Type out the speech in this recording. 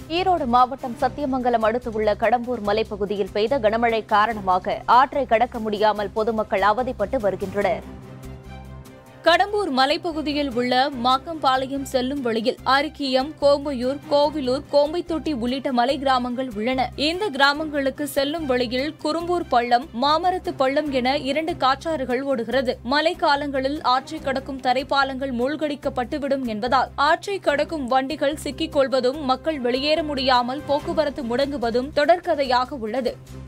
ஈரோடு மாவட்டம் சத்தியமங்கலம் அடுத்து உள்ள கடம்பூர் மலைப்பகுதியில் பெய்த கனமழை காரணமாக ஆற்றை கடக்க முடியாமல் பொதுமக்கள் அவதிப்பட்டு வருகின்றனர் கடம்பூர் மலைப்பகுதியில் உள்ள மாக்கம்பாளையம் செல்லும் வழியில் அரிக்கியம் கோம்பையூர் கோவிலூர் கோம்பைத்தொட்டி உள்ளிட்ட மலை கிராமங்கள் உள்ளன இந்த கிராமங்களுக்கு செல்லும் வழியில் குறும்பூர் பள்ளம் மாமரத்து பள்ளம் என இரண்டு காற்றாறுகள் ஓடுகிறது மழை காலங்களில் ஆற்றை கடக்கும் தரைப்பாலங்கள் மூழ்கடிக்கப்பட்டுவிடும் என்பதால் ஆற்றை கடக்கும் வண்டிகள் சிக்கிக் கொள்வதும் மக்கள் வெளியேற முடியாமல் போக்குவரத்து முடங்குவதும் தொடர்கதையாக உள்ளது